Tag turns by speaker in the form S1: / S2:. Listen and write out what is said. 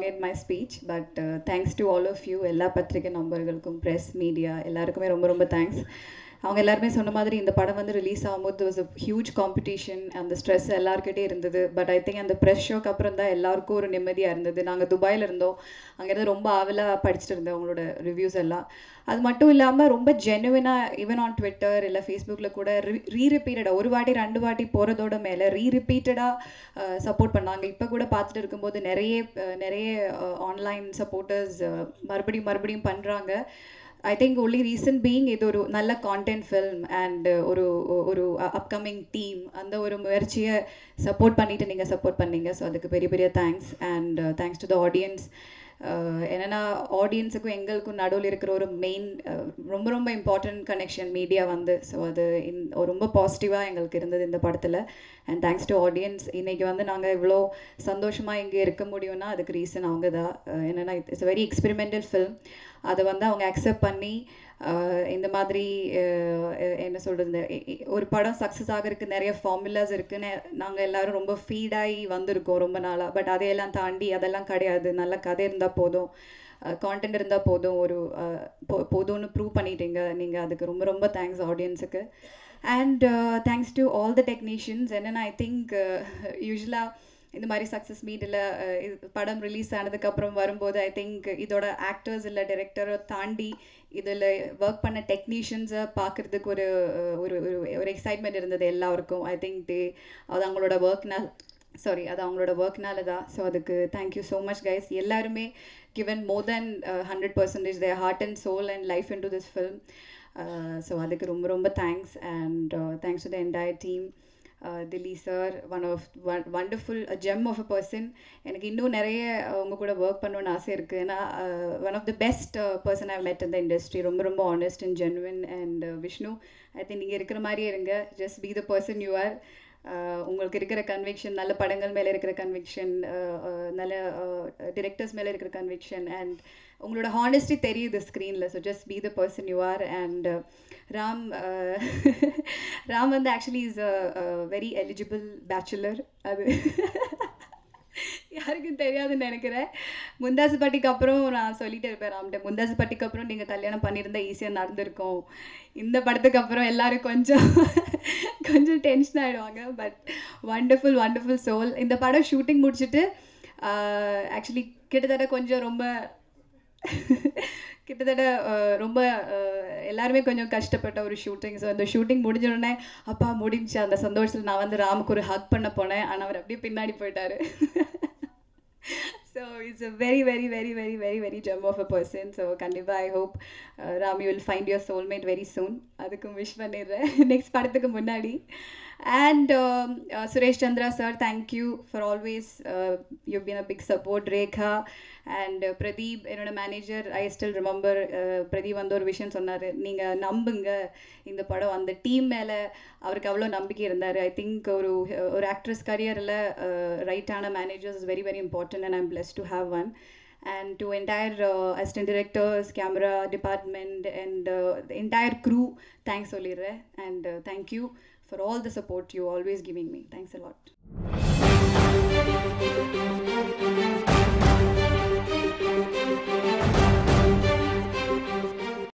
S1: ப்ராங்கேட் my speech but thanks to all of you எல்லா பத்திரிகை நம்பர்களுக்கும் press media எல்லாருக்குமே ரொம்ப ரொம்ப தேங்க்ஸ் அவங்க எல்லாருமே சொன்ன மாதிரி இந்த படம் வந்து ரிலீஸ் ஆகும்போது வாஸ் அ ஹியூஜ் காம்படிஷன் அந்த ஸ்ட்ரெஸ் எல்லாருக்கிட்டே இருந்தது பட் ஐ திங்க் அந்த ப்ரெஷ் ஷோக்கு அப்புறம் தான் எல்லாருக்கும் ஒரு நிம்மதியாக இருந்தது நாங்கள் துபாயில் இருந்தோம் அங்கேருந்து ரொம்ப ஆவலாக படிச்சுட்டு இருந்தோம் அவங்களோட ரிவ்யூஸ் எல்லாம் அது மட்டும் இல்லாமல் ரொம்ப ஜெனுவினாக ஈவன் ஆன் ட்விட்டர் இல்லை ஃபேஸ்புக்கில் கூட ரீ ரிப்பீட்டடாக ஒரு வாட்டி ரெண்டு வாட்டி போகிறதோட மேலே ரீ ரிப்பீட்டடாக சப்போர்ட் பண்ணாங்க இப்போ கூட பார்த்துட்டு இருக்கும்போது நிறைய அஹ், நிறைய ஆன்லைன் சப்போர்ட்டர்ஸ் மறுபடியும் மறுபடியும் பண்ணுறாங்க I think only reason being இது ஒரு நல்ல கான்டென்ட் ஃபில்ம் அண்ட் ஒரு ஒரு அப்கமிங் டீம் அந்த ஒரு முயற்சியை சப்போர்ட் பண்ணிட்டு நீங்கள் சப்போர்ட் பண்ணீங்க ஸோ அதுக்கு பெரிய பெரிய thanks and thanks to the audience என்னென்னா ஆடியன்ஸுக்கும் எங்களுக்கும் நடுவில் இருக்கிற ஒரு மெயின் ரொம்ப ரொம்ப இம்பார்ட்டன்ட் கனெக்ஷன் மீடியா வந்து ஸோ அது இன் ரொம்ப பாசிட்டிவாக எங்களுக்கு இருந்தது இந்த படத்தில் அண்ட் தேங்க்ஸ் டு ஆடியன்ஸ் இன்றைக்கி வந்து நாங்கள் இவ்வளோ சந்தோஷமாக இங்கே இருக்க முடியும்னா அதுக்கு ரீசன் அவங்க தான் என்னென்னா இட்ஸ் வெரி எக்ஸ்பெரிமெண்டல் ஃபில்ம் அதை வந்து அவங்க அக்செப்ட் பண்ணி அஹ், இந்த மாதிரி அஹ், அஹ், என்ன சொல்கிறது ஒரு படம் சக்ஸஸ் ஆகிறதுக்கு நிறைய ஃபார்முலாஸ் இருக்குன்னு நாங்கள் எல்லாரும் ரொம்ப ஃபீடாகி வந்திருக்கோம் ரொம்ப நாளாக பட் அதையெல்லாம் தாண்டி அதெல்லாம் கிடையாது நல்ல கதை இருந்தால் போதும் கான்டென்ட் இருந்தால் போதும் ஒரு அஹ், போ- போதும்னு ப்ரூவ் பண்ணிட்டீங்க நீங்கள் அதுக்கு ரொம்ப ரொம்ப தேங்க்ஸ் ஆடியன்ஸுக்கு and thanks to all the technicians என்னென்னா ஐ திங்க் யூஸ்வலாக இந்த மாதிரி சக்ஸஸ் மீட்டில் படம் ரிலீஸ் ஆனதுக்கப்புறம் வரும்போது ஐ திங்க் இதோட ஆக்டர்ஸ் இல்லை டைரக்டரை தாண்டி இதில் ஒர்க் பண்ண டெக்னீஷியன்ஸை பார்க்குறதுக்கு ஒரு அஹ், ஒரு ஒரு ஒரு எக்ஸைட்மெண்ட் இருந்தது எல்லாருக்கும் ஐ திங்க் தே அது அவங்களோட ஒர்க்னால் சாரி அது அவங்களோட ஒர்க்னால தான் ஸோ அதுக்கு தேங்க்யூ ஸோ மச் கைஸ் எல்லாருமே given more than hundred percentage their heart and soul and life in to this film so அதுக்கு ரொம்ப ரொம்ப thanks and thanks to the entire team Dilli sir one of wonderful gem of a person எனக்கு இன்னும் நிறைய அவங்க கூட work பண்ணணும்னு ஆசை இருக்குது ஏன்னா one of the best person I met இந்த இண்டஸ்ட்ரி ரொம்ப ரொம்ப honest and genuine and Vishnu I think நீங்கள் இருக்கிற மாதிரியே இருங்க just be the person you are உங்களுக்கு இருக்கிற கன்விக்ஷன் நல்ல படங்கள் மேலே இருக்கிற கன்விக்ஷன் நல்ல டிரெக்டர்ஸ் மேலே இருக்கிற கன்விக்ஷன் அண்ட் உங்களோட ஹானஸ்டி தெரியுது ஸ்க்ரீனில் so just be the person you are and Ram uh, Ram வந்து actually is a very eligible bachelor அது யாருக்கும் தெரியாதுன்னு நினைக்கிறேன் முந்தாசு பாட்டிக்கு அப்புறம் நான் சொல்லிட்டே இருப்பேன் ராம்கிட்ட முந்தாசு பாட்டிக்கு அப்புறம் நீங்கள் கல்யாணம் பண்ணியிருந்தா ஈஸியாக நடந்திருக்கும் இந்த படத்துக்கு அப்புறம் எல்லாரும் கொஞ்சம் கொஞ்சம் டென்ஷன் ஆகிடுவாங்க பட் வண்டர்ஃபுல் வண்டர்ஃபுல் சோல் இந்த படம் ஷூட்டிங் முடிச்சுட்டு ஆக்சுவலி கிட்டத்தட்ட கொஞ்சம் ரொம்ப கிட்டத்தட்ட அஹ், ரொம்ப அஹ், எல்லாருமே கொஞ்சம் கஷ்டப்பட்ட ஒரு ஷூட்டிங் ஸோ அந்த ஷூட்டிங் முடிஞ்ச உடனே அப்பா முடிஞ்சு அந்த சந்தோஷத்தில் நான் வந்து ராமுக்கு ஒரு ஹக் பண்ண போனேன் ஆனால் அவர் அப்படியே பின்னாடி போயிட்டாரு so it's a very very very very very very gem of a person so கண்டிப்பாக I hope Ram you will find your soulmate very soon அதுக்கும் விஷ் பண்ணிடுறேன் நெக்ஸ்ட் படத்துக்கு முன்னாடி and Suresh Chandra sir thank you for always you been a big support Rekha and Pradeep என்னோட manager I still remember Pradeep வந்து ஒரு விஷயம் சொன்னார் நீங்கள் நம்புங்க இந்த படம் அந்த டீம் மேலே அவருக்கு அவ்வளோ நம்பிக்கை இருந்தார் ஐ திங்க் ஒரு ஒரு ஆக்ட்ரஸ் கரியரில் ரைட்டான managers is very very important and I'm blessed to have one and to entire uh, assistant directors, camera department, and uh, the entire crew, thanks Olire, and uh, thank you for all the support you always giving me. Thanks a lot.